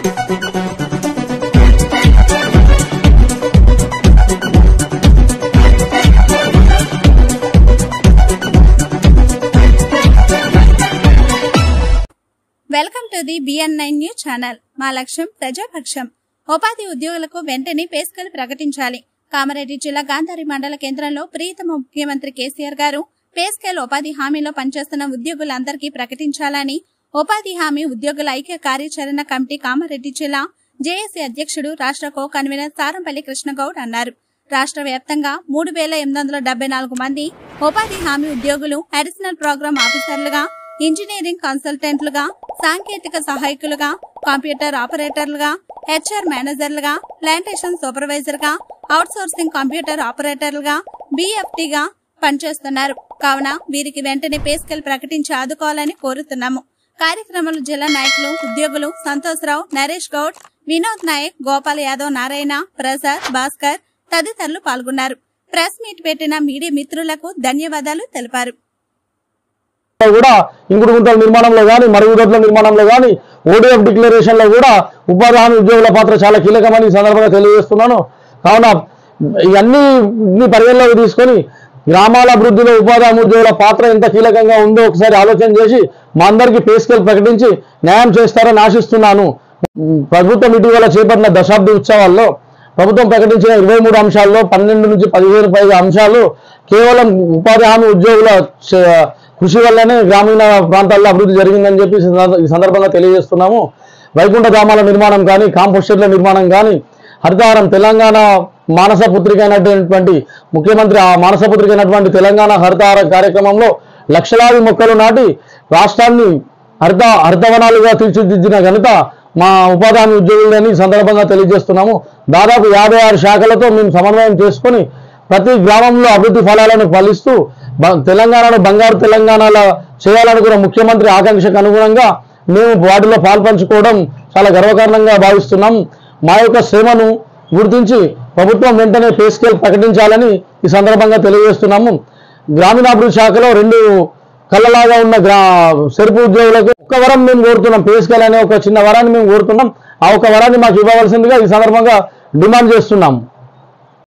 welcome to the BN nine news channel మా లక్ష్యం ప్రజాపక్షం ఉపాధి ఉద్యోగులకు వెంటనే పే స్కేల్ ప్రకటించాలి కామారెడ్డి జిల్లా గాంధారి మండల కేంద్రంలో ప్రియతమ ముఖ్యమంత్రి కేసీఆర్ గారు పే స్కేల్ ఉపాధి హామీలో పనిచేస్తున్న ఉద్యోగులందరికీ ప్రకటించాలని ఉపాధి హామీ ఉద్యోగుల ఐక్య కార్యాచరణ కమిటీ కామారెడ్డి జిల్లా జేఏసీ అధ్యక్షుడు రాష్ట్ర కో కన్వీనర్ సారంపల్లి కృష్ణగౌడ్ అన్నారు రాష్ట్ర వ్యాప్తంగా మూడు వేల ఎనిమిది వందల డెబ్బై నాలుగు మంది ఉపాధి హామీ ఉద్యోగులు అడిషనల్ ప్రోగ్రామ్ ఆఫీసర్లుగా ఇంజనీరింగ్ కన్సల్టెంట్లుగా సాంకేతిక సహాయకులుగా కంప్యూటర్ ఆపరేటర్లుగా హెచ్ఆర్ మేనేజర్లుగా ప్లాంటేషన్ సూపర్వైజర్గా అవుట్సోర్సింగ్ కంప్యూటర్ ఆపరేటర్లుగా బీఎఫ్టీగా పనిచేస్తున్నారు కావున వీరికి వెంటనే పే స్కేల్ ప్రకటించి ఆదుకోవాలని కోరుతున్నాము కార్యక్రమంలో జిల్లా నాయకులు ఉద్యోగులు సంతోష్రావు నరేష్ గౌడ్ వినోద్ నాయక్ గోపాల్ యాదవ్ నారాయణ ప్రసాద్ భాస్కర్ తదితరులు పాల్గొన్నారు ప్రెస్ మీట్ పెట్టిన మీడియా మిత్రులకు ధన్యవాదాలు తెలిపారు కూడా ఇంకుడు గుంతల నిర్మాణంలో కానీ మరుగుదొడ్ల నిర్మాణంలో కానీ ఓడిఎఫ్ డిక్లరేషన్ లో కూడా ఉపాధి హామీ ఉద్యోగుల పాత్ర చాలా కీలకమని ఈ సందర్భంగా తెలియజేస్తున్నాను కావున ఇవన్నీ ఇన్ని పరిగణలోకి తీసుకొని గ్రామాల అభివృద్ధిలో ఉపాధి హామీ ఉద్యోగుల పాత్ర ఎంత కీలకంగా ఉందో ఒకసారి ఆలోచన చేసి మా అందరికీ పే స్కేల్ ప్రకటించి న్యాయం చేస్తారని ఆశిస్తున్నాను ప్రభుత్వం ఇటీవల చేపట్టిన దశాబ్ది ఉత్సవాల్లో ప్రభుత్వం ప్రకటించిన ఇరవై మూడు అంశాల్లో పన్నెండు నుంచి పదిహేను పైగా అంశాలు కేవలం ఉపాధి హామీ ఉద్యోగుల చే- కృషి వల్లనే గ్రామీణ ప్రాంతాల్లో అభివృద్ధి జరిగిందని చెప్పి ఈ సందర్భ- ఈ సందర్భంగా తెలియజేస్తున్నాము వైకుంఠ ధామాల నిర్మాణం కానీ కాంపోస్టర్ల నిర్మాణం కానీ హరితహారం తెలంగాణ మానస పుత్రిక అయినటువంటి ముఖ్యమంత్రి ఆ మానస పుత్రిక అయినటువంటి తెలంగాణ హరితహార కార్యక్రమంలో లక్షలాది మొక్కలు నాటి రాష్ట్రాన్ని హరిత హరితవనాలుగా తీర్చిదిద్దిన ఘనత మా ఉపాధి హామీ ఉద్యోగులని ఈ సందర్భంగా తెలియజేస్తున్నాము దాదాపు యాభై ఆరు శాఖలతో మేము సమన్వయం చేసుకొని ప్రతి గ్రామంలో అభివృద్ధి ఫలాలను ఫలిస్తూ బ- తెలంగాణను బంగారు తెలంగాణలో చేయాలనుకున్న ముఖ్యమంత్రి ఆకాంక్షకు అనుగుణంగా మేము వాటిలో పాల్పంచుకోవడం చాలా గర్వకారణంగా భావిస్తున్నాం మా యొక్క శ్రమను గుర్తించి ప్రభుత్వం వెంటనే పే స్కేల్ ప్రకటించాలని ఈ సందర్భంగా తెలియజేస్తున్నాము గ్రామీణాభివృద్ధి శాఖలో రెండు కళ్ళలాగా ఉన్న గ్రా సెరుపు ఉద్యోగులకు ఒక్క వరం మేము కోరుతున్నాం పే స్కేల్ అనే ఒక చిన్న వరాన్ని మేము కోరుతున్నాం ఆ ఒక వరాన్ని మాకు ఇవ్వవలసిందిగా ఈ సందర్భంగా డిమాండ్ చేస్తున్నాం